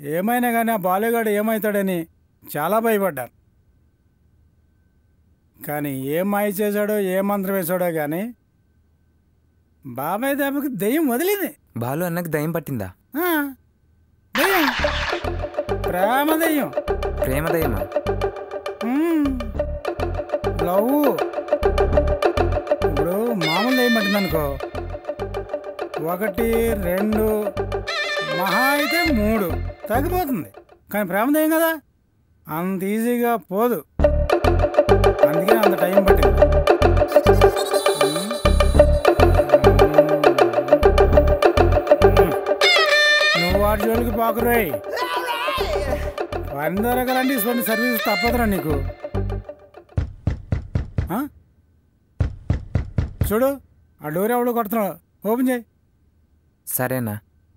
ఏమైనా కానీ ఆ బాలుగాడు ఏమవుతాడని చాలా భయపడ్డాను కానీ ఏం మాయ చేశాడో ఏ మంత్రం వేశాడో కానీ బాబాయ్ దెబ్బకి దెయ్యం వదిలింది బాలు అన్నకు దయ్యం పట్టిందా ఆ, దెయ్యం ప్రేమ దెయ్యం ప్రేమ దయ్యమా మ్మ్. లవ్ ఇప్పుడు మామూలు దెయ్యం పట్టిందనుకో ఒకటి రెండు మహా అయితే మూడు తగ్గిపోతుంది కానీ ప్రేమ దెయ్యం కదా అంత ఈజీగా పోదు అందుకే అంత టైం పట్టింది నువ్వు వాటి జోలికి పాకురాయి వంద రకాలంటే ఇటువంటి సర్వీస్ తప్పదురా నీకు ఆ? చూడు ఆ డోర్ ఎవడు కొడుతున్నావు ఓపెన్ చేయి సరేనా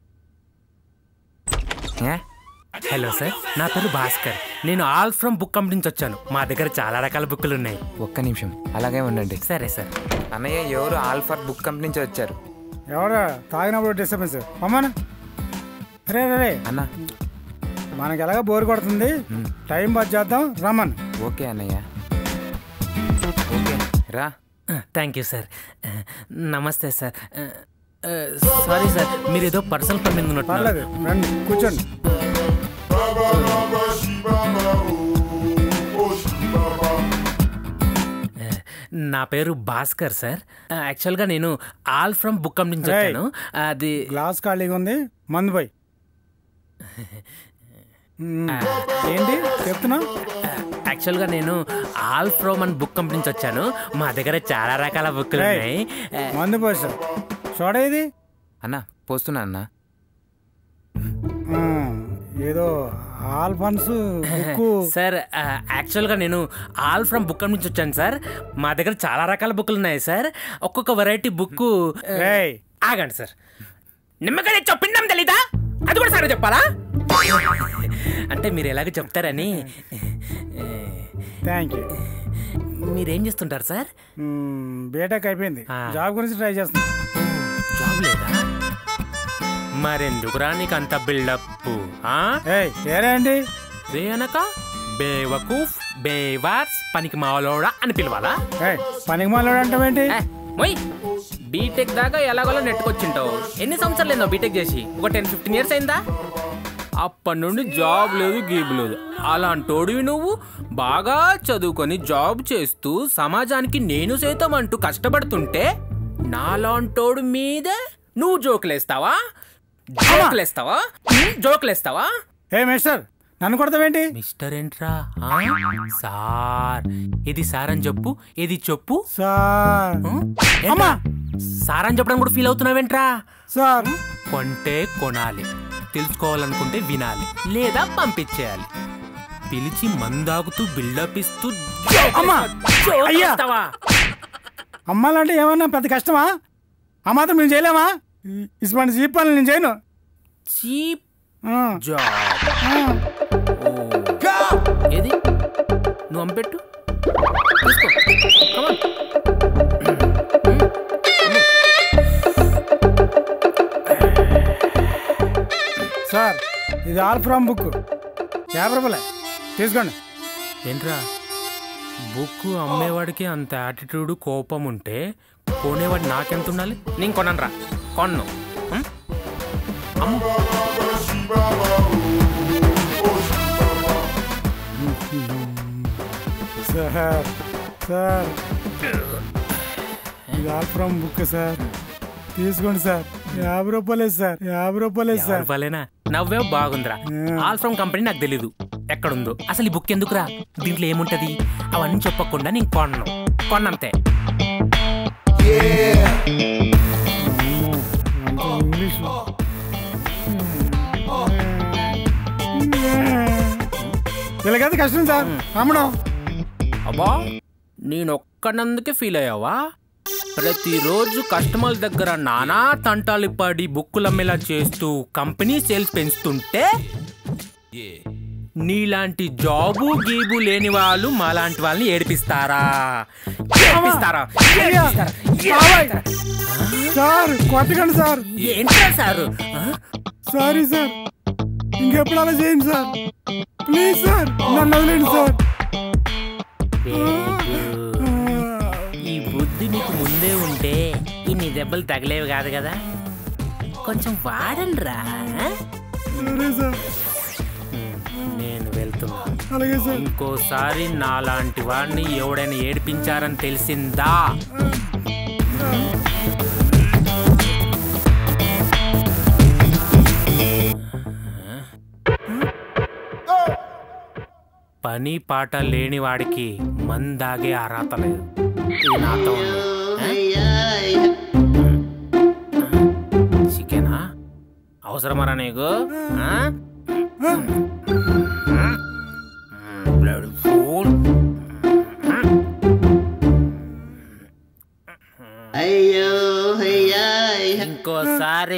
ఏ? హలో సార్ నా పేరు భాస్కర్ నేను ఆల్ ఫ్రమ్ బుక్ కంపెనీ నుంచి వచ్చాను మా దగ్గర చాలా రకాల బుక్కులు ఉన్నాయి ఒక్క నిమిషం అలాగే ఉండండి సరే సార్ అన్నయ్య ఎవరు ఆల్ఫర్ బుక్ కంపెనీ నుంచి వచ్చారు ఎవడా తాగినప్పుడు డిస్టర్బెన్స్ అమ్మానా రే రే రే అన్న మనకి ఎలాగ బోర్ కొడుతుంది టైం పాస్ చేద్దాం రమ్మన్ ఓకే అన్నయ్య ఓకే రా థ్యాంక్ యూ సార్ నమస్తే సార్ సారీ సార్ మీరు ఏదో పర్సనల్ పని మీద పర్లేదు ఉన్నట్టున్నారు రండి కూర్చోండి నా పేరు భాస్కర్ సార్ యాక్చువల్గా నేను ఆల్ ఫ్రమ్ బుక్ కంపెనీ నుంచి Hey. వచ్చాను అది గ్లాస్ ఖాళీగా ఉంది మందు పోయి మ్మ్. ఏంటి చెప్తున్నా యాక్చువల్గా నేను ఆల్ ఫ్రోమ్ అని బుక్ కంపెనీ నుంచి వచ్చాను మా దగ్గర చాలా రకాల బుక్కులు Hey. ఉన్నాయి ఆ, మందు పోసా చూడ ఇది అన్న పోస్తున్నా అన్న ఆ, ఏదో ఆల్ఫాన్స్ బుక్కు సార్ ఆ, యాక్చువల్గా నేను ఆల్ ఫ్రమ్ బుక్ నుంచి వచ్చాను సార్ మా దగ్గర చాలా రకాల బుక్లు ఉన్నాయి సార్ ఒక్కొక్క వెరైటీ బుక్ రేయ్ ఆగండి సార్ నిమ్మకాయ చెప్పిందాం తెలీదా అది కూడా సార్ చెప్పాలా అంటే మీరు ఎలాగో చెప్తారని థ్యాంక్ యూ మీరేం చేస్తుంటారు సార్ బీటెక్ అయిపోయింది ఆ. జాబ్ గురించి ట్రై చేస్తున్నా జాబ్ లేదా మరెందుకురా నీకు అంత బిల్డప్ ఏయ్ ఏరే అండి రే అనక బేవకూఫ్ బేవార్స్ పనికి మావలోడా అని పిలవాలా ఏయ్ పనికి మాలోడు అంటావేంటి ఏ, మొయ్ బీటెక్ దాకా ఎలాగోలా నెట్టుకొచ్చింటావు ఎన్ని సంవత్సరాలు ఏందో బీటెక్ చేసి ఒక టెన్ ఫిఫ్టీన్ ఇయర్స్ అయిందా అప్పటి నుండి జాబ్ లేదు గీబ్ లేదు అలాంటోడివి నువ్వు బాగా చదువుకొని జాబ్ చేస్తూ సమాజానికి నేను సైతం అంటూ కష్టపడుతుంటే నాలాంటోడు మీదే నువ్వు జోకులేస్తావా జోకులేస్తావా ఉమ్, జోకులేస్తావా ఏ మిస్టర్ నన్ను కొడతావేంటి మిస్టర్ ఏంట్రా ఆ? సార్ ఇది సార్ అని చెప్పు ఇది చెప్పు సార్ ఉం? అమ్మా! ఏంట్రా? సార్ అని చెప్పడం కూడా ఫీల్ అవుతున్నావేంట్రా సార్ కొంటే కొనాలి తెలుసుకోవాలనుకుంటే వినాలి లేదా పంపించేయాలి పిలిచి మందాగుతూ బిల్డప్ ఇస్తూ అమ్మా! జోక్ అయ్యా! చేస్తావా? అమ్మాలంటే ఏమన్నా పెద్ద కష్టమా ఆ మాత్రం మేము చేయలేమా ఇటువంటి జీప్ పనులు నేను చేయను చీప్ ఆ, జాబ్ ఆ. ఓ. ఏది నువ్వు అంపెట్టు తీసుకో Come on. సార్ ఇది ఆల్ ఫ్రమ్ బుక్ యాభై రూపాయలే తీసుకోండి ఏంట్రా బుక్ అమ్మేవాడికి అంత యాటిట్యూడ్ కోపం ఉంటే కొనేవాడు నాకెంత ఉండాలి నేను కొనను కొన్ను ఉం? అమ్ము సార్ సార్ ఇది ఆల్ ఫ్రమ్ బుక్ సార్ తీసుకోండి సార్ యాభై రూపాయలే సార్ యాభై రూపాయలే సార్ రూపాయలేనా నవ్వే బాగుందిరా ఆ. ఆల్ ఫ్రమ్ కంపెనీ నాకు తెలీదు ఎక్కడుందో అసలు ఈ బుక్ ఎందుకురా దీంట్లో ఏముంటది అవన్నీ చెప్పకుండా నేను కొన్ను కొన్నంతే అంత ఇంగ్లీష్ వీళ్ళకైతే కష్టం సార్ అమ్మడం అబ్బా నేను ఒక్కనందుకే ఫీల్ అయ్యావా ప్రతిరోజు కస్టమర్ల దగ్గర నానా తంటాలు పడి బుక్కులు అమ్మేలా చేస్తూ కంపెనీ సేల్స్ పెంచుతుంటే నీలాంటి జాబు గీబు లేని వాళ్ళు మాలాంటి వాళ్ళని ఏడిపిస్తారా ఏడిపిస్తారా ఏడిపిస్తారా? ఏడిపిస్తారా? సార్ కొట్టకండి సార్ ఏంట్రా సారు ఆ? సారీ సార్ ఇంకెప్పుడు అలా చేయండి సార్ ప్లీజ్ సార్ నన్ను వదిలేండి సార్ ఈ బుద్ధి నీకు ముందే ఉంటే ఇన్ని దెబ్బలు తగిలేవి కాదు కదా కొంచెం వాడండి రా సరే సార్ నేను వెళ్తున్నా అలాగే సార్ ఇంకోసారి నాలాంటి వాడిని ఎవడైనా ఏడిపించారని తెలిసిందా పని పాట లేని వాడికి మందాగే అర్హత లేదు ఇది నాతో ఉంది చికెనా అవసరమరా నీకు ఆ? Bloody fool. అయ్యో అయ్యా ఇంకోసారి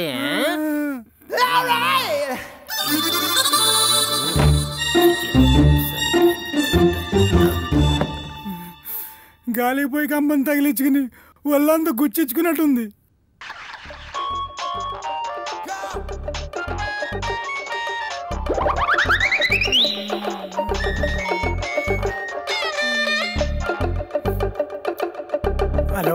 గాలికి పోయి కంపని తగిలించుకుని ఒళ్ళంతా గుచ్చిచ్చుకున్నట్టుంది హలో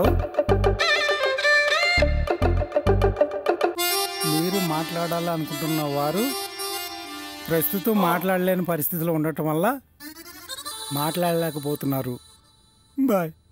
మీరు మాట్లాడాలనుకుంటున్న వారు ప్రస్తుతం మాట్లాడలేని పరిస్థితిలో ఉండటం వల్ల మాట్లాడలేకపోతున్నారు బాయ్